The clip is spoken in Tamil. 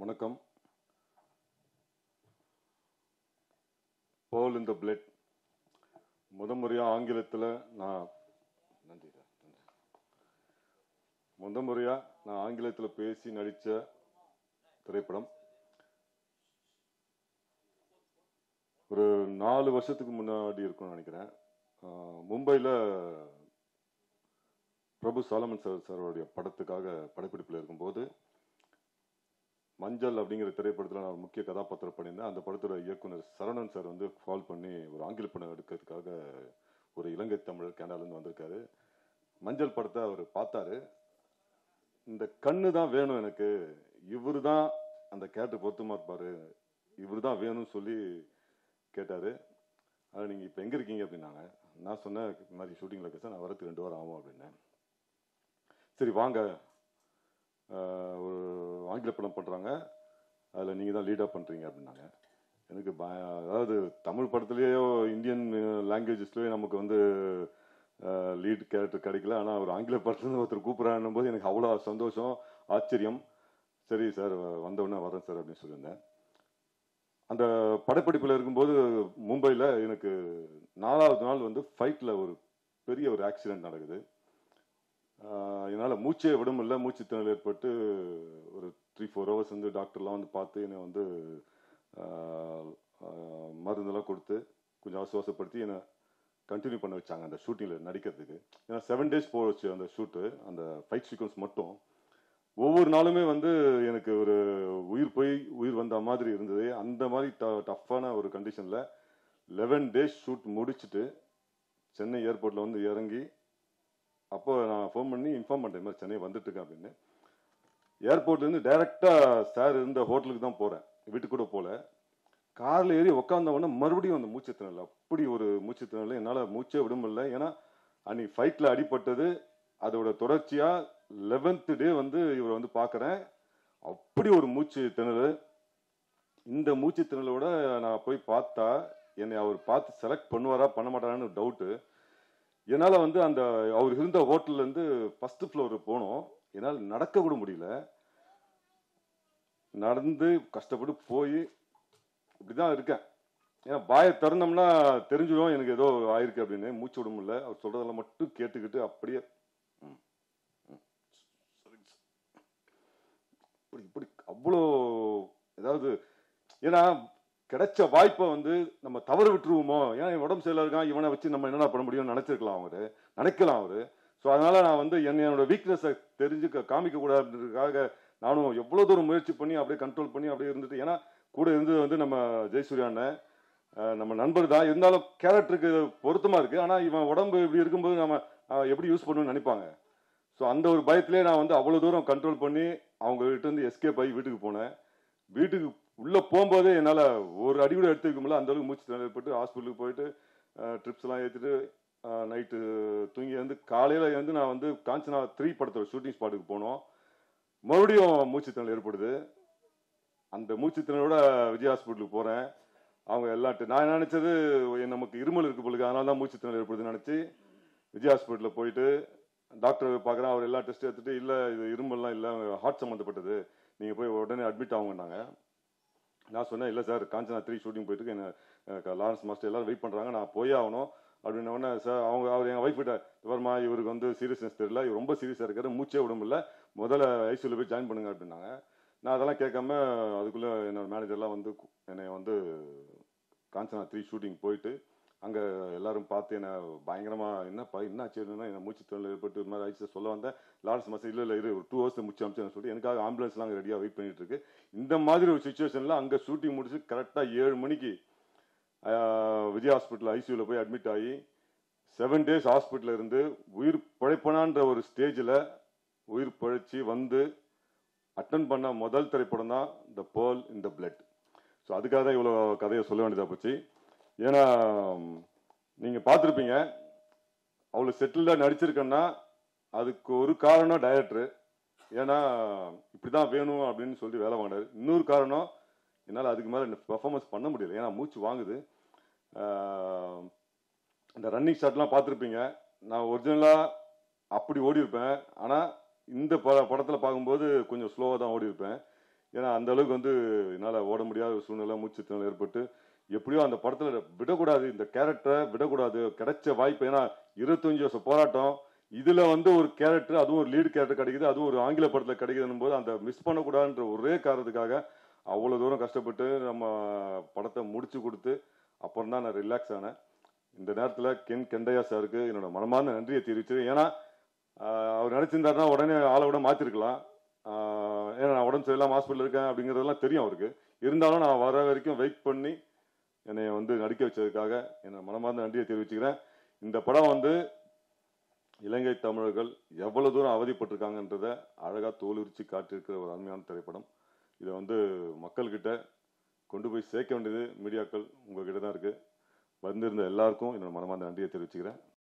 வணக்கம் போல் இந்த பிளட் முத முறையாக ஆங்கிலத்தில் நான் நன்றி நன்றி முத முறையாக நான் ஆங்கிலத்தில் பேசி நடித்த திரைப்படம் ஒரு நாலு வருஷத்துக்கு முன்னாடி இருக்கும்னு நினைக்கிறேன் மும்பையில் பிரபு சாலமன் சார் சாரோடைய படத்துக்காக படப்பிடிப்பில் இருக்கும்போது மஞ்சள் அப்படிங்கிற திரைப்படத்தில் நான் ஒரு முக்கிய கதாபாத்திரம் பண்ணியிருந்தேன் அந்த படத்தோட இயக்குனர் சரவணன் சார் வந்து கால் பண்ணி ஒரு ஆங்கில படம் எடுக்கிறதுக்காக ஒரு இலங்கை தமிழர் கனடாலேருந்து வந்திருக்காரு மஞ்சள் படத்தை அவர் பார்த்தாரு இந்த கண்ணு தான் வேணும் எனக்கு இவரு தான் அந்த கேரக்டர் பொருத்தமாக இருப்பார் இவர் தான் வேணும்னு சொல்லி கேட்டார் அது நீங்கள் இப்போ எங்கே இருக்கீங்க அப்படின்னாங்க நான் சொன்னேன் இந்த மாதிரி ஷூட்டிங்கில் இருக்க சார் நான் வரதுக்கு ரெண்டு வாரம் ஆகும் அப்படின்னேன் சரி வாங்க ஆஹ் ஒரு ஆங்கில படம் பண்ணுறாங்க அதில் நீங்கள் தான் லீடாக பண்ணுறீங்க அப்படின்னாங்க எனக்கு பய அதாவது தமிழ் படத்துலேயோ இந்தியன் லாங்குவேஜஸ்லேயோ நமக்கு வந்து லீட் கேரக்டர் கிடைக்கல ஆனால் ஒரு ஆங்கில படத்துலேருந்து ஒருத்தர் கூப்பிட்றான்னும் போது எனக்கு அவ்வளோ சந்தோஷம் ஆச்சரியம் சரி சார் வந்தவுடனே வரேன் சார் அப்படின்னு சொல்லியிருந்தேன் அந்த படப்பிடிப்பில் இருக்கும்போது மும்பையில் எனக்கு நாலாவது நாள் வந்து ஃபைட்டில் ஒரு பெரிய ஒரு ஆக்சிடென்ட் நடக்குது ஆஹ் என்னால் மூச்சே விட முடியல மூச்சு திணறல் ஏற்பட்டு ஒரு த்ரீ ஃபோர் ஹவர்ஸ் வந்து டாக்டர்லாம் வந்து பார்த்து என்னை வந்து ஆஹ் ஆஹ் மருந்தெல்லாம் கொடுத்து கொஞ்சம் ஆசுவாசப்படுத்தி என்னை கண்டினியூ பண்ண வச்சாங்க அந்த ஷூட்டிங்கில் நடிக்கிறதுக்கு ஏன்னா செவன் டேஸ் போச்சு அந்த ஷூட்டு அந்த ஃபைட் சீக்வன்ஸ் மட்டும் ஒவ்வொரு நாளுமே வந்து எனக்கு ஒரு உயிர் போய் உயிர் வந்த மாதிரி இருந்தது அந்த மாதிரி ட டஃப்பான ஒரு கண்டிஷனில் லெவன் டேஸ் ஷூட் முடிச்சுட்டு சென்னை ஏர்போர்ட்டில் வந்து இறங்கி அப்போ நான் ஃபோன் பண்ணி இன்ஃபார்ம் பண்ணுறேன் மாதிரி சென்னை வந்துட்டு இருக்கேன் அப்படின்னு ஏர்போர்ட்லேருந்து டைரெக்டாக சார் இருந்த ஹோட்டலுக்கு தான் போகிறேன் வீட்டுக்கு கூட போகல காரில் ஏறி உட்காந்த உடனே மறுபடியும் அந்த மூச்சு திணறல் அப்படி ஒரு மூச்சு திணறல் என்னால் மூச்சே விட முடியல ஏன்னா அன்னைக்கு ஃபைட்டில் அடிபட்டது அதோட தொடர்ச்சியாக லெவன்த்து டே வந்து இவரை வந்து பார்க்குறேன் அப்படி ஒரு மூச்சு திணறல் இந்த மூச்சு திணறலோட நான் போய் பார்த்தா என்னை அவர் பார்த்து செலக்ட் பண்ணுவாரா பண்ண மாட்டாரான்னு டவுட்டு என்னால் வந்து அந்த அவர் இருந்த ஹோட்டல்லேருந்து ஃபஸ்ட்டு ஃப்ளோர் போனோம் என்னால் நடக்க கூட முடியல நடந்து கஷ்டப்பட்டு போய் இப்படி தான் இருக்கேன் ஏன்னா பாயை திறந்தோம்னா தெரிஞ்சிடும் எனக்கு ஏதோ ஆயிருக்கு அப்படின்னு மூச்சு விட முடியல அவர் சொல்கிறதெல்லாம் மட்டும் கேட்டுக்கிட்டு அப்படியே ம், ம், சரிங்க சார். இப்படி இப்படி அவ்வளோ ஏதாவது ஏன்னா கிடைச்ச வாய்ப்பை வந்து நம்ம தவறு விட்டுருவோமோ ஏன்னா இவன் உடம்பு சரியில்லை இருக்கான் இவனை வச்சு நம்ம என்னடா பண்ண முடியும்னு நினைச்சிருக்கலாம் அவரு நினைக்கலாம் அவரு ஸோ அதனால நான் வந்து என்ன என்னோட வீக்னஸை தெரிஞ்சுக்க காமிக்க கூடாதுன்றதுக்காக நானும் எவ்வளோ தூரம் முயற்சி பண்ணி அப்படியே கண்ட்ரோல் பண்ணி அப்படியே இருந்துட்டு ஏன்னா கூட இருந்தது வந்து நம்ம ஜெயசூர்யா அண்ணன் அஹ் நம்ம நண்பர் தான் இருந்தாலும் கேரக்டருக்கு பொருத்தமா இருக்கு ஆனால் இவன் உடம்பு இப்படி இருக்கும்போது நம்ம அஹ், எப்படி யூஸ் பண்ணணும்னு நினைப்பாங்க ஸோ அந்த ஒரு பயத்திலே நான் வந்து அவ்வளோ தூரம் கண்ட்ரோல் பண்ணி அவங்க கிட்ட இருந்து எஸ்கேப் ஆகி வீட்டுக்கு போனேன் வீட்டுக்கு உள்ளே போகும்போதே என்னால் ஒரு அடி கூட எடுத்து வைக்க முடியல அந்த அளவுக்கு மூச்சு திணறல் ஏற்பட்டு ஹாஸ்பிட்டலுக்கு போயிட்டு ட்ரிப்ஸ் எல்லாம் ஏற்றிட்டு நைட்டு தூங்கி வந்து காலையில் வந்து நான் வந்து காஞ்சனா த்ரீ படத்தோட ஷூட்டிங் ஸ்பாட்டுக்கு போனோம் மறுபடியும் மூச்சு திணறல் ஏற்படுது அந்த மூச்சு திணறலோட விஜய் ஹாஸ்பிட்டலுக்கு போகிறேன் அவங்க எல்லாட்டு நான் நினச்சது நமக்கு இருமல் இருக்கு பொழுது அதனால தான் மூச்சு திணறல் ஏற்படுதுன்னு நினச்சி விஜய் ஹாஸ்பிட்டலில் போயிட்டு டாக்டர் பார்க்குறேன் அவர் எல்லா டெஸ்ட்டும் எடுத்துட்டு இல்லை இது இருமல்லாம் இல்லை ஹார்ட் சம்மந்தப்பட்டது நீங்கள் போய் உடனே அட்மிட் ஆகுங்கன்னாங்க நான் சொன்னேன் இல்லை சார் காஞ்சனா த்ரீ ஷூட்டிங் போயிட்டு இருக்கு. என்ன எனக்கு லாரன்ஸ் மாஸ்டர் எல்லாரும் வெயிட் பண்ணுறாங்க நான் போயே ஆகணும் அப்படின்ன உடனே சார் அவங்க அவர் எங்கள் ஒய்ஃப் கிட்ட வருமா இவருக்கு வந்து சீரியஸ்னஸ் தெரியல இவர் ரொம்ப சீரியஸாக இருக்காரு மூச்சே விட முடியல முதல்ல ஐசியூவில் போய் ஜாயின் பண்ணுங்க அப்படின்னாங்க நான் அதெல்லாம் கேட்காம அதுக்குள்ளே என்னோட மேனேஜர்லாம் வந்து கு- என்னை வந்து காஞ்சனா த்ரீ ஷூட்டிங் போயிட்டு அங்கே எல்லாரும் பார்த்து என்ன பயங்கரமாக என்னப்பா என்ன ஆச்சுன்னா என்ன மூச்சு திறனில் ஏற்பட்டு ஒரு மாதிரி ஆயிடுச்சு சொல்ல வந்தேன் லாரன்ஸ் மாஸ்டர் இல்லை இல்லை இரு ஒரு டூ ஹவர்ஸ் முடிச்சு அமிச்சு சொல்லி எனக்காக ஆம்புலன்ஸ்லாம் அங்கே ரெடியாக வெயிட் பண்ணிட்டு இருக்கு இந்த மாதிரி ஒரு சுச்சுவேஷனில் அங்கே ஷூட்டிங் முடிச்சு கரெக்டாக ஏழு மணிக்கு ஆஹ், விஜய் ஹாஸ்பிட்டல் ஐசியூவில் போய் அட்மிட் ஆகி செவன் டேஸ் ஹாஸ்பிட்டலில் இருந்து உயிர் பிழைப்பனான்ற ஒரு ஸ்டேஜில் உயிர் பிழைச்சி வந்து அட்டன் பண்ண முதல் திரைப்படம் தான் the pearl in the blood so அதுக்காக தான் இவ்வளோ கதையை சொல்ல வேண்டியதாக போச்சு ஏன்னா நீங்கள் பார்த்துருப்பீங்க அவ்வளோ செட்டில்டாக நடிச்சிருக்கேன்னா அதுக்கு ஒரு காரணம் டைரக்டரு ஏன்னா இப்படி தான் வேணும் அப்படின்னு சொல்லி வேலை வாங்கினார் இன்னொரு காரணம் என்னால் அதுக்கு மேலே பெர்ஃபார்மன்ஸ் பண்ண முடியல ஏன்னா மூச்சு வாங்குது ஆஹ் இந்த ரன்னிங் ஷாட்லாம் பார்த்துருப்பீங்க நான் ஒரிஜினலாக அப்படி ஓடி இருப்பேன் ஆனால் இந்த ப படத்தில் பார்க்கும்போது கொஞ்சம் ஸ்லோவாக தான் ஓடி இருப்பேன் ஏன்னா அந்த அளவுக்கு வந்து என்னால் ஓட முடியாத ஒரு சூழ்நிலை மூச்சு திணறல் ஏற்பட்டு எப்படியோ அந்த படத்தில் விடக்கூடாது இந்த கேரக்டரை விடக்கூடாது கிடைச்ச வாய்ப்பு ஏன்னா இருபத்தஞ்சு வருஷம் போராட்டம் இதுல வந்து ஒரு கேரக்டர் அதுவும் ஒரு லீடு கேரக்டர் கிடைக்குது அதுவும் ஒரு ஆங்கில படத்துல கிடைக்குதுன்னு போது அந்த மிஸ் பண்ணக்கூடாதுன்ற ஒரே காரணத்துக்காக அவ்வளவு தூரம் கஷ்டப்பட்டு நம்ம படத்தை முடிச்சு கொடுத்து அப்புறம் தான் நான் ரிலாக்ஸ் ஆனேன் இந்த நேரத்தில் கென் கெண்டையா சாருக்கு என்னோட மனமார்ந்த நன்றியை தெரிவிச்சு ஏன்னா ஆஹ், அவர் நினைச்சிருந்தாருன்னா உடனே ஆளை விட மாத்திருக்கலாம் ஆஹ், ஏன்னா நான் உடம்பு சரியில்லாம ஹாஸ்பிட்டல் இருக்கேன் அப்படிங்கிறதெல்லாம் தெரியும் அவருக்கு இருந்தாலும் நான் வர வரைக்கும் வெயிட் பண்ணி என்னை வந்து நடிக்க வச்சதுக்காக என்னை மனமார்ந்த நன்றியை தெரிவிச்சுக்கிறேன் இந்த படம் வந்து இலங்கை தமிழர்கள் எவ்வளவு தூரம் அவதிப்பட்டிருக்காங்கன்றத அழகா தோலுரிச்சு காட்டியிருக்கிற ஒரு அருமையான திரைப்படம் இதை வந்து மக்கள்கிட்ட கொண்டு போய் சேர்க்க வேண்டியது மீடியாக்கள் உங்ககிட்ட தான் இருக்கு வந்திருந்த எல்லாருக்கும் என்னோட மனமார்ந்த நன்றியை தெரிவிச்சுக்கிறேன்